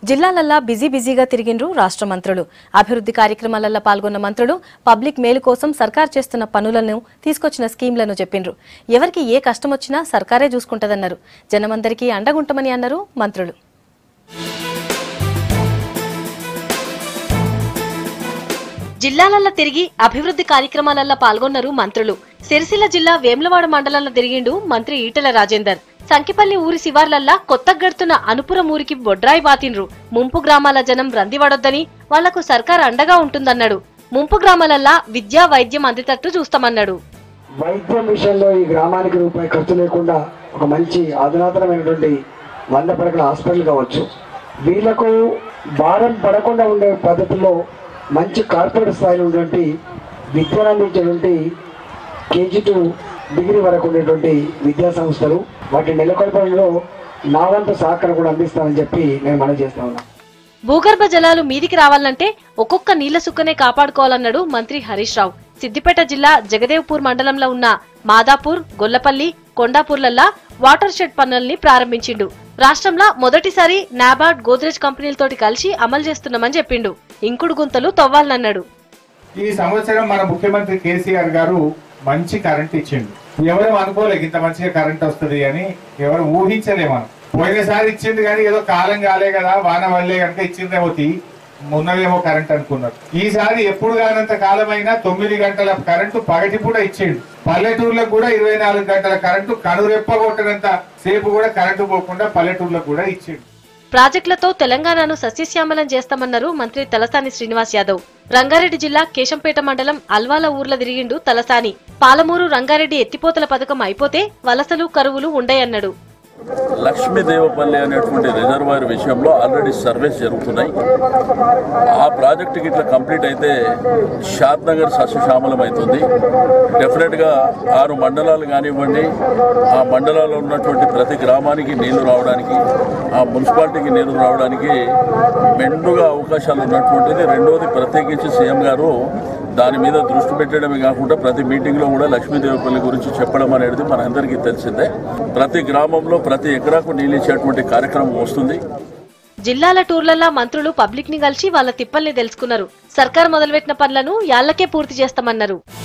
జిల్లాలల్లా busy బిజీగా తిరిగిండ్రు రాష్ట్ర మంత్రులు అభివృద్ధి కార్యక్రమాలల్లో పాల్గొన్న మంత్రులు పబ్లిక్ మేలు కోసం సర్కార్ చేస్తున్న పనులను తీసుకొచ్చిన స్కీంలను చెప్పిండ్రు ఎవరికి ఏ కష్టం వచ్చినా సర్కారే చూసుకుంటదన్నారు జనమందరికీ అండగుంటమని అన్నారు మంత్రులు జిల్లాలల్ల తిరిగి అభివృద్ధి కార్యక్రమాలల్లో పాల్గొన్నారు మంత్రులు సిరిసిల్ల జిల్లా వేములవాడ మండలంలో తిరిగిండు మంత్రి ఈటెల రాజేందర్ సంకిపల్లి ఊరి శివార్లల్లా కొత్త గడుతున్న అనుపురం ఊరికి బొడ్రాయి బాతిన్రు ముంపు గ్రామాల జనం రందివడొద్దని వాళ్లకు సర్కార్ అండగా ఉంటుందన్నాడు ముంపు గ్రామాలల్లా విద్యా వైద్యం అందేటట్టు చూస్తామన్నాడు వైద్యం విషయంలో ఈ గ్రామానికి రూపాయి ఖర్చు లేకుండా ఒక మంచి అధునాతనమైనటువంటి వంద పడకల హాస్పిటల్ కావచ్చు వీళ్ళకు భారం పడకుండా ఉండే పద్ధతిలో మంచి కార్పొరేట్ స్థాయిలో ఉన్నటువంటి విద్యను అందించేటువంటి కేజీ టు డిగ్రీ వరకు ఉండేటువంటి విద్యా సంస్థలు వాటి నెలకొల్పడంలో నా వంతు సహకారం కూడా అందిస్తానని చెప్పి నేను మనవి చేస్తా ఉన్నాను భూగర్భ జలాలు మీదికి రావాలంటే ఒక్కొక్క నీళ్ల సుక్కనే కాపాడుకోవాలన్నాడు మంత్రి హరీష్ రావు సిద్దిపేట జిల్లా జగదేవ్పూర్ మండలంలో ఉన్న మాదాపూర్ గొల్లపల్లి కొండాపూర్లల్లా వాటర్ షెడ్ పనుల్ని ప్రారంభించిండు రాష్ట్రంలో మొదటిసారి నాబార్డ్ గోద్రేజ్ కంపెనీలతోటి కలిసి అమలు చేస్తున్నామని చెప్పిండు ఇంకుడు గుంతలు తవ్వాలన్నాడు ఈ సంవత్సరం మన ముఖ్యమంత్రి కేసీఆర్ గారు మంచి కరెంట్ ఇచ్చిండు ఎవరు అనుకోలేదు ఇంత మంచిగా కరెంట్ వస్తుంది అని ఎవరు ఊహించలే మనం పోయినసారి ఇచ్చింది కానీ ఏదో కాలం కాలే కదా వాన వల్లే కనుక ఇచ్చిందేమో తీ ఉన్నదేమో కరెంట్ అనుకున్నారు ఈసారి ఎప్పుడు కానంత కాలమైనా తొమ్మిది గంటల కరెంటు పగటి పూట ఇచ్చిండు పల్లెటూర్లకు కూడా ఇరవై నాలుగు గంటల కరెంటు కనురెప్పగొట్టడంత సేపు కూడా కరెంటు పోకుండా పల్లెటూర్లకు కూడా ఇచ్చిండు ప్రాజెక్టులతో తెలంగాణను సస్యశ్యామలం చేస్తామన్నారు మంత్రి తలసాని శ్రీనివాస్ యాదవ్ రంగారెడ్డి జిల్లా కేశంపేట మండలం అల్వాల ఊర్ల తిరిగిండు తలసాని పాలమూరు రంగారెడ్డి ఎత్తిపోతల పథకం అయిపోతే వలసలు కరువులు ఉండయన్నాడు లక్ష్మీదేవపల్లి అనేటువంటి రిజర్వాయర్ విషయంలో ఆల్రెడీ సర్వేస్ జరుగుతున్నాయి ఆ ప్రాజెక్టుకి ఇట్లా కంప్లీట్ అయితే షాద్ నగర్ సస్యశ్యామలం అవుతుంది డెఫినెట్గా ఆరు మండలాలు కానివ్వండి ఆ మండలాల్లో ఉన్నటువంటి ప్రతి గ్రామానికి నీళ్లు రావడానికి ఆ మున్సిపాలిటీకి నీళ్లు రావడానికి మెండుగా అవకాశాలు ఉన్నటువంటిది రెండోది ప్రత్యేకించి సీఎం గారు దాని మీద దృష్టి పెట్టడమే కాకుండా ప్రతి మీటింగ్లో కూడా లక్ష్మీదేవపల్లి గురించి చెప్పడం అనేది మనందరికీ తెలిసిందే ప్రతి గ్రామంలో ప్రతి ఎకరాకు నీళ్ళు ఇచ్చేటువంటి కార్యక్రమం వస్తుంది జిల్లాల టూర్లల్లా మంత్రులు పబ్లిక్ ని కలిసి వాళ్ళ తిప్పల్ని తెలుసుకున్నారు సర్కార్ మొదలుపెట్టిన పనులను యాళ్లకే పూర్తి చేస్తామన్నారు